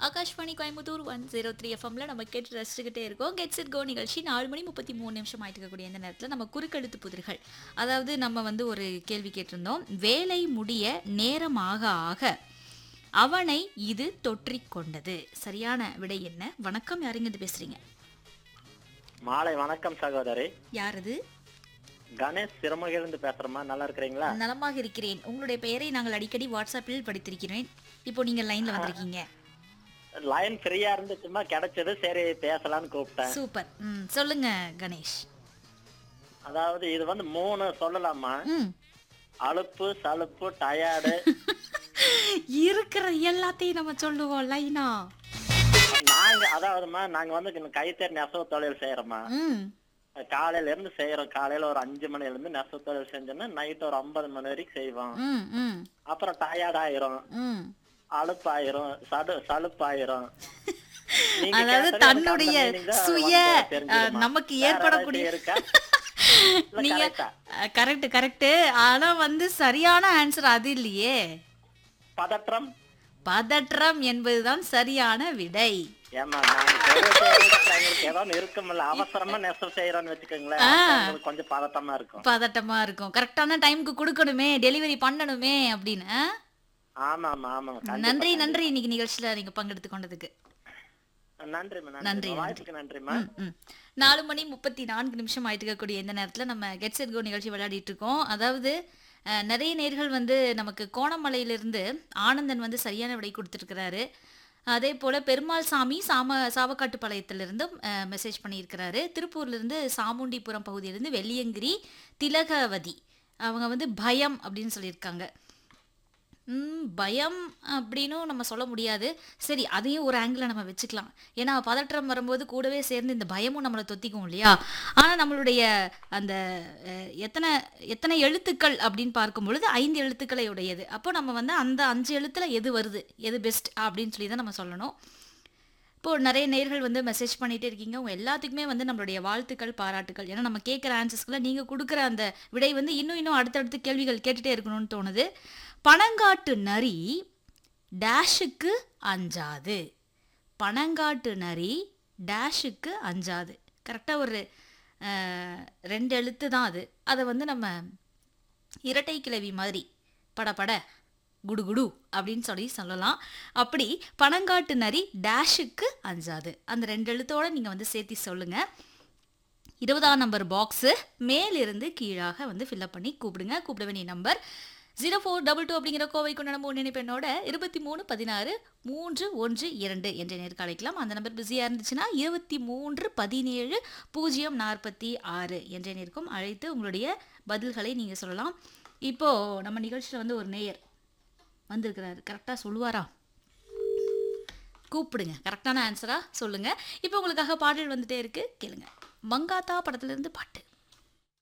Akashvani Coimbatore one zero three எஃப்எம்ல நம்ம கேட்டு ரசிச்சுக்கிட்டே இருக்கோம் கெட்ஸ் இட் கோ நிகழ்ச்சி நாலு மணி முப்பத்தி மூணு நிமிஷம் ஆயிட்டு இருக்கக்கூடிய இந்த நேரத்தில் நம்ம குறுக்கெழுத்து புதிர்கள் அதாவது நம்ம வந்து ஒரு கேள்வி கேட்டிருந்தோம் வேலை முடிய நேரம் ஆக ஆக அவனை இது தொற்றிக் கொண்டது சரியான விடை என்ன வணக்கம் யாருங்க இது பேசுறீங்க மாலை வணக்கம் சகோதரி யாரது கணேஷ் சிறுமுகையிலிருந்து பேசுறேம்மா நல்லா இருக்கிறீங்களா நலமாக இருக்கிறேன் உங்களுடைய பெயரை நாங்கள் அடிக்கடி வாட்ஸ்அப்பில் படித்திருக்கிறேன் இப்போ நீங்க லைன்ல வந்திருக்கீங்க லைன் ஃப்ரீயா இருந்துச்சுமா கிடைச்சது சரி பேசலாம்னு கூப்பிட்டேன் சூப்பர் ம் சொல்லுங்க கணேஷ் அதாவது இது வந்து மூணு சொல்லலாமா ம் அலுப்பு சலுப்பு டயர்டு இருக்கிற எல்லாத்தையும் நம்ம சொல்லுவோம் லைனா நாங்க அதாவதுமா நாங்க வந்து இந்த கைத்தறி நெசவு தொழில் செய்யறோமா ம் காலையில இருந்து செய்யறோம் காலையில ஒரு அஞ்சு மணில இருந்து நெசவு தொழில் செஞ்சோம்னா நைட் ஒரு ஐம்பது மணி வரைக்கும் செய்வோம் ம் ம் அப்புறம் டயர்ட் ஆயிரும் ம் அலுப்பாயிரும் சடு சலுப்பாயிரும் நீங்க அதாவது கேட்டது எனக்கு அந்த தன்னுடைய meaning தான் சுய வந்து தெரிஞ்சுதும்மா. அஹ், நமக்கு வேற ஏற்படக்கூடிய ஏதாச்சும் இருக்கா இல்ல நீங்க correct ஆ? கரெக்ட் கரெக்ட் ஆனா வந்து சரியான ஆன்சர் அது இல்லையே பதற்றம் பதற்றம் என்பதுதான் சரியான விடை ஏமா நாங்க தொழில் செய்யறதுக்கு எங்களுக்கு ஏதோ ஒண்ணு இருக்கும்ல அவசரமா நெசவு செய்யறோம்னு வச்சுக்கோங்களேன் ஆ. அப்ப எங்களுக்கு கொஞ்சம் பதட்டமா இருக்கும் பதட்டமா இருக்கும் கரெக்டான டைம்க்கு கொடுக்கணுமே டெலிவரி பண்ணணுமே அப்படின்னு ஆ? ஆமா ஆமா ஆமா கண்டிப்பா, நன்றி கண்டிப்பா. நன்றி இன்னைக்கு நிகழ்ச்சியில நீங்க பங்கெடுத்து கொண்டதுக்கு நன்றிம்மா நன்றி, நன்றி வாய்ப்புக்கு நன்றிம்மா ம், ம். நாலு மணி முப்பத்தி நான்கு நிமிஷம் ஆயிட்டு இருக்கக்கூடிய இந்த நேரத்தில் நம்ம கெட் செட் கோ நிகழ்ச்சி விளையாடிட்டு இருக்கோம் அதாவது அஹ், நிறைய நேர்கள் வந்து நமக்கு கோணமலையிலிருந்து ஆனந்தன் வந்து சரியான விடை கொடுத்துருக்கிறாரு அதே போல் பெருமாள் சாமி சாம சாவக்காட்டுப்பாளையத்திலிருந்தும் மெசேஜ் பண்ணியிருக்கிறாரு திருப்பூர்லேருந்து சாமுண்டிபுரம் பகுதியிலிருந்து வெள்ளியங்கிரி திலகவதி அவங்க வந்து பயம் அப்படின்னு சொல்லியிருக்காங்க ம், பயம் அப்படின்னும் நம்ம சொல்ல முடியாது சரி அதையும் ஒரு ஆங்கிளில் நம்ம வச்சுக்கலாம் ஏன்னா பதற்றம் வரும்போது கூடவே சேர்ந்து இந்த பயமும் நம்மளை தொத்திக்கும் இல்லையா ஆனால் நம்மளுடைய அந்த அஹ், எத்தனை எத்தனை எழுத்துக்கள் அப்படின்னு பார்க்கும் பொழுது ஐந்து எழுத்துக்களை உடையது அப்போ நம்ம வந்து அந்த அஞ்சு எழுத்தில் எது வருது எது பெஸ்ட் அப்படின்னு சொல்லி தான் நம்ம சொல்லணும் இப்போ நிறைய நேர்கள் வந்து மெசேஜ் பண்ணிட்டே இருக்கீங்க உங்க எல்லாத்துக்குமே வந்து நம்மளுடைய வாழ்த்துக்கள் பாராட்டுக்கள் ஏன்னா நம்ம கேட்குற ஆன்சர்ஸ்க்குள்ள நீங்க கொடுக்குற அந்த விடை வந்து இன்னும் இன்னும் அடுத்தடுத்து கேள்விகள் கேட்டுட்டே இருக்கணும்னு தோணுது பனங்காட்டு நரி டேஷுக்கு அஞ்சாது பனங்காட்டு நரி டேஷுக்கு அஞ்சாது கரெக்டாக ஒரு அஹ், ரெண்டு எழுத்து தான் அது அதை வந்து நம்ம இரட்டை கிளவி மாதிரி படபட குடு குடு அப்படின்னு சொல்லி சொல்லலாம் அப்படி பனங்காட்டு நரி டேஷுக்கு அஞ்சாது அந்த ரெண்டு எழுத்தோட நீங்கள் வந்து சேர்த்தி சொல்லுங்கள் இருபதாம் நம்பர் பாக்ஸு மேலிருந்து கீழாக வந்து ஃபில்அப் பண்ணி கூப்பிடுங்க கூப்பிட வேண்டிய number zero four double two அப்படிங்கிற கோவை கொண்ட நம்ம நினைப்பெண்ணோட இருபத்தி மூணு பதினாறு மூன்று ஒன்று இரண்டு என்ற நேருக்கு அழைக்கலாம் அந்த நம்பர் பிஸியாக இருந்துச்சுன்னா இருபத்தி மூன்று பதினேழு பூஜ்ஜியம் நாற்பத்தி ஆறு என்ற நேருக்கும் அழைத்து உங்களுடைய பதில்களை நீங்கள் சொல்லலாம் இப்போது நம்ம நிகழ்ச்சியில் வந்து ஒரு நேயர் வந்திருக்கிறாரு கரெக்டாக சொல்லுவாரா கூப்பிடுங்க கரெக்டான ஆன்சரா சொல்லுங்க இப்போ உங்களுக்காக பாடல் வந்துட்டே இருக்கு கேளுங்க மங்காத்தா படத்துல இருந்து பாட்டு